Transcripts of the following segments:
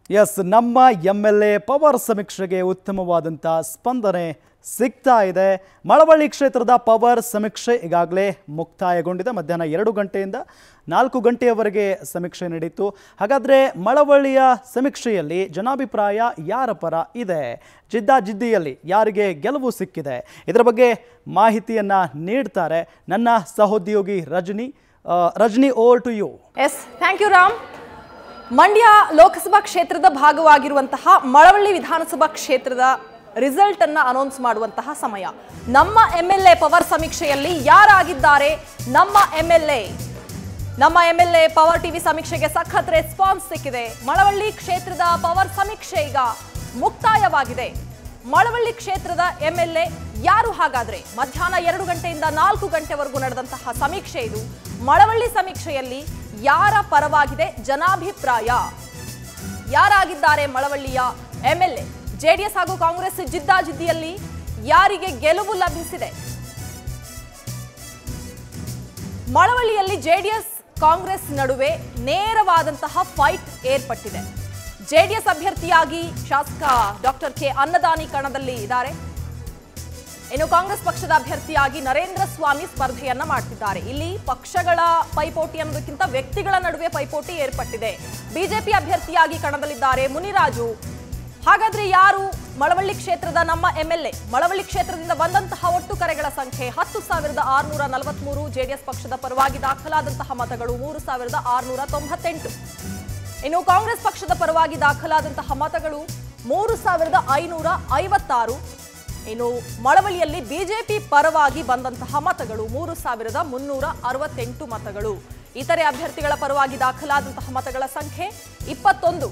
S ನಮ್ಮ M L A power ಸಮೀಕ್ಷೆಗೆ ಉತ್ತಮವಾದಂಥ ಸ್ಪಂದನೆ ಸಿಗ್ತಾ ಇದೆ ಮಳವಳ್ಳಿ ಕ್ಷೇತ್ರದ ಪವರ್ ಸಮೀಕ್ಷೆ ಈಗಾಗಲೇ ಮುಕ್ತಾಯಗೊಂಡಿದೆ ಮಧ್ಯಾಹ್ನ ಎರಡು ಗಂಟೆಯಿಂದ ನಾಲ್ಕು ಗಂಟೆಯವರೆಗೆ ಸಮೀಕ್ಷೆ ನಡೀತು ಹಾಗಾದರೆ ಮಳವಳ್ಳಿಯ ಸಮೀಕ್ಷೆಯಲ್ಲಿ ಜನಾಭಿಪ್ರಾಯ ಯಾರ ಪರ ಇದೆ ಜಿದ್ದಾಜಿದ್ದಿಯಲ್ಲಿ ಯಾರಿಗೆ ಗೆಲುವು ಸಿಕ್ಕಿದೆ ಇದರ ಬಗ್ಗೆ ಮಾಹಿತಿಯನ್ನು ನೀಡ್ತಾರೆ ನನ್ನ ಸಹೋದ್ಯೋಗಿ Rajani ah, Rajani over to you yes thank you Ram Mandya Lok Sabha ಕ್ಷೇತ್ರದ ಭಾಗವಾಗಿರುವಂತಹ ಮಳವಳ್ಳಿ ವಿಧಾನಸಭಾ ಕ್ಷೇತ್ರದ ರಿಸಲ್ಟ್ ಅನ್ನ ಅನೌನ್ಸ್ ಮಾಡುವಂತಹ ಸಮಯ ನಮ್ಮ ಎಂ ಎಲ್ ಎ ಪವರ್ ಸಮೀಕ್ಷೆಯಲ್ಲಿ ಯಾರಾಗಿದ್ದಾರೆ ನಮ್ಮ ಎಂ ಎಲ್ ಎ ನಮ್ಮ M L A power TV ಸಮೀಕ್ಷೆಗೆ ಸಖತ್ ರೆಸ್ಪಾನ್ಸ್ ಸಿಕ್ಕಿದೆ ಮಳವಳ್ಳಿ ಕ್ಷೇತ್ರದ ಪವರ್ ಸಮೀಕ್ಷೆ ಈಗ ಮುಕ್ತಾಯವಾಗಿದೆ ಮಳವಳ್ಳಿ ಕ್ಷೇತ್ರದ ಎಂ ಎಲ್ ಎ ಯಾರು ಹಾಗಾದ್ರೆ ಮಧ್ಯಾಹ್ನ ಎರಡು ಗಂಟೆಯಿಂದ ನಾಲ್ಕು ಗಂಟೆವರೆಗೂ ನಡೆದಂತಹ ಸಮೀಕ್ಷೆ ಇದು ಮಳವಳ್ಳಿ ಸಮೀಕ್ಷೆಯಲ್ಲಿ ಯಾರ ಪರವಾಗಿದೆ ಜನಾಭಿಪ್ರಾಯ ಯಾರಾಗಿದ್ದಾರೆ ಮಳವಳ್ಳಿಯ ಎಂ ಎಲ್ ಎ ಜೆಡಿಎಸ್ ಹಾಗೂ ಕಾಂಗ್ರೆಸ್ ಜಿದ್ದಾಜಿದ್ದಿಯಲ್ಲಿ ಯಾರಿಗೆ ಗೆಲುವು ಲಭಿಸಿದೆ ಮಳವಳ್ಳಿಯಲ್ಲಿ ಜೆಡಿಎಸ್ ಕಾಂಗ್ರೆಸ್ ನಡುವೆ ನೇರವಾದಂತಹ ಫೈಟ್ ಏರ್ಪಟ್ಟಿದೆ ಜೆಡಿಎಸ್ ಅಭ್ಯರ್ಥಿಯಾಗಿ ಶಾಸಕ ಡಾಕ್ಟರ್ ಕೆ ಅನ್ನದಾನಿ ಕಣದಲ್ಲಿ ಇದ್ದಾರೆ ಇನ್ನು ಕಾಂಗ್ರೆಸ್ ಪಕ್ಷದ ಅಭ್ಯರ್ಥಿಯಾಗಿ ನರೇಂದ್ರ ಸ್ವಾಮಿ ಸ್ಪರ್ಧೆಯನ್ನ ಮಾಡ್ತಿದ್ದಾರೆ ಇಲ್ಲಿ ಪಕ್ಷಗಳ ಪೈಪೋಟಿ ಅನ್ನೋದಕ್ಕಿಂತ ವ್ಯಕ್ತಿಗಳ ನಡುವೆ ಪೈಪೋಟಿ ಏರ್ಪಟ್ಟಿದೆ ಬಿಜೆಪಿ ಅಭ್ಯರ್ಥಿಯಾಗಿ ಕಣದಲ್ಲಿದ್ದಾರೆ ಮುನಿರಾಜು ಹಾಗಾದ್ರೆ ಯಾರು ಮಳವಳ್ಳಿ ಕ್ಷೇತ್ರದ ನಮ್ಮ ಎಂಎಲ್ಎ ಮಳವಳ್ಳಿ ಕ್ಷೇತ್ರದಿಂದ ಬಂದಂತಹ ಒಟ್ಟು ಕರೆಗಳ ಸಂಖ್ಯೆ ಹತ್ತು ಸಾವಿರದ ಆರುನೂರ ನಲವತ್ಮೂರು ಜೆಡಿಎಸ್ ಪಕ್ಷದ ಪರವಾಗಿ ದಾಖಲಾದಂತಹ ಮತಗಳು ಮೂರು ಸಾವಿರದ ಆರುನೂರ ತೊಂಬತ್ತೆಂಟು ಇನ್ನು ಕಾಂಗ್ರೆಸ್ ಪಕ್ಷದ ಪರವಾಗಿ ದಾಖಲಾದಂತಹ ಮತಗಳು ಮೂರು ಸಾವಿರದ ಐನೂರ ಐವತ್ತಾರು ಇನ್ನು ಮಳವಳ್ಳಿಯಲ್ಲಿ ಬಿಜೆಪಿ ಪರವಾಗಿ ಬಂದಂತಹ ಮತಗಳು ಮೂರು ಸಾವಿರದ ಮುನ್ನೂರ ಅರವತ್ತೆಂಟು ಮತಗಳು ಇತರೆ ಅಭ್ಯರ್ಥಿಗಳ ಪರವಾಗಿ ದಾಖಲಾದಂತಹ ಮತಗಳ ಸಂಖ್ಯೆ ಇಪ್ಪತ್ತೊಂದು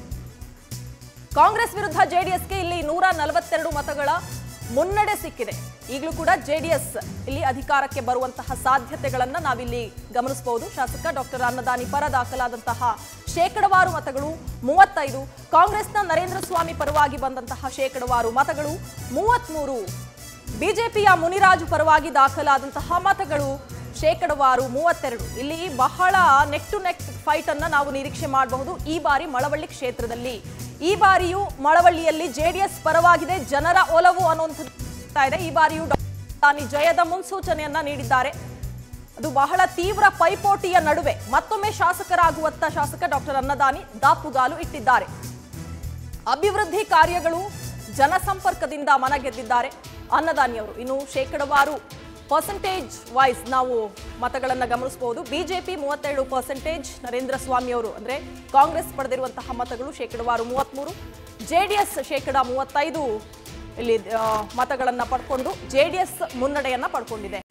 ಕಾಂಗ್ರೆಸ್ ವಿರುದ್ಧ ಜೆಡಿಎಸ್ಗೆ ಇಲ್ಲಿ ನೂರ ನಲವತ್ತೆರಡು ಮತಗಳ ಮುನ್ನಡೆ ಸಿಕ್ಕಿದೆ ಈಗಲೂ ಕೂಡ ಜೆಡಿಎಸ್ ಇಲ್ಲಿ ಅಧಿಕಾರಕ್ಕೆ ಬರುವಂತಹ ಸಾಧ್ಯತೆಗಳನ್ನ ನಾವಿಲ್ಲಿ ಗಮನಿಸಬಹುದು ಶಾಸಕ ಡಾಕ್ಟರ್ ಅನ್ನದಾನಿ ಪರ ದಾಖಲಾದಂತಹ ಶೇಕಡವಾರು ಮತಗಳು ಮೂವತ್ತೈದು ಕಾಂಗ್ರೆಸ್ನ ನರೇಂದ್ರ ಸ್ವಾಮಿ ಪರವಾಗಿ ಬಂದಂತಹ ಶೇಕಡವಾರು ಮತಗಳು ಮೂವತ್ಮೂರು ಬಿಜೆಪಿಯ ಮುನಿರಾಜು ಪರವಾಗಿ ದಾಖಲಾದಂತಹ ಮತಗಳು ಶೇಕಡವಾರು ಮೂವತ್ತೆರಡು ಇಲ್ಲಿ ಬಹಳ ನೆಕ್ ಟು ನೆಕ್ ಫೈಟ್ ಅನ್ನ ನಾವು ನಿರೀಕ್ಷೆ ಮಾಡಬಹುದು ಈ ಬಾರಿ ಮಳವಳ್ಳಿ ಕ್ಷೇತ್ರದಲ್ಲಿ ಈ ಬಾರಿಯೂ ಮಳವಳ್ಳಿಯಲ್ಲಿ ಜೆಡಿಎಸ್ ಪರವಾಗಿದೆ ಜನರ ಒಲವು ಅನ್ನುವಂಥದ್ದು ಇದೆ ಈ ಬಾರಿಯೂ ಡಾಕ್ಟರ್ ಜಯದ ಮುನ್ಸೂಚನೆಯನ್ನ ನೀಡಿದ್ದಾರೆ ಅದು ಬಹಳ ತೀವ್ರ ಪೈಪೋಟಿಯ ನಡುವೆ ಮತ್ತೊಮ್ಮೆ ಶಾಸಕರಾಗುವತ್ತ ಶಾಸಕ ಡಾಕ್ಟರ್ ಅನ್ನದಾನಿ ದಾಪುಗಾಲು ಇಟ್ಟಿದ್ದಾರೆ ಅಭಿವೃದ್ಧಿ ಕಾರ್ಯಗಳು ಜನಸಂಪರ್ಕದಿಂದ ಮನಗೆದ್ದಿದ್ದಾರೆ ಅನ್ನದಾನಿಯವರು ಇನ್ನು ಶೇಕಡವಾರು ಪರ್ಸೆಂಟೇಜ್ ವೈಸ್ ನಾವು ಮತಗಳನ್ನು ಗಮನಿಸಬಹುದು ಬಿಜೆಪಿ ಮೂವತ್ತೆರಡು ಪರ್ಸೆಂಟೇಜ್ ನರೇಂದ್ರ ಸ್ವಾಮಿ ಅವರು ಅಂದ್ರೆ ಕಾಂಗ್ರೆಸ್ ಪಡೆದಿರುವಂತಹ ಮತಗಳು ಶೇಕಡವಾರು ಮೂವತ್ಮೂರು ಜೆಡಿಎಸ್ ಶೇಕಡ ಮೂವತ್ತೈದು ಇಲ್ಲಿ ಆ, ಮತಗಳನ್ನ ಪಡ್ಕೊಂಡು ಜೆಡಿಎಸ್ ಮುನ್ನಡೆಯನ್ನ ಪಡ್ಕೊಂಡಿದೆ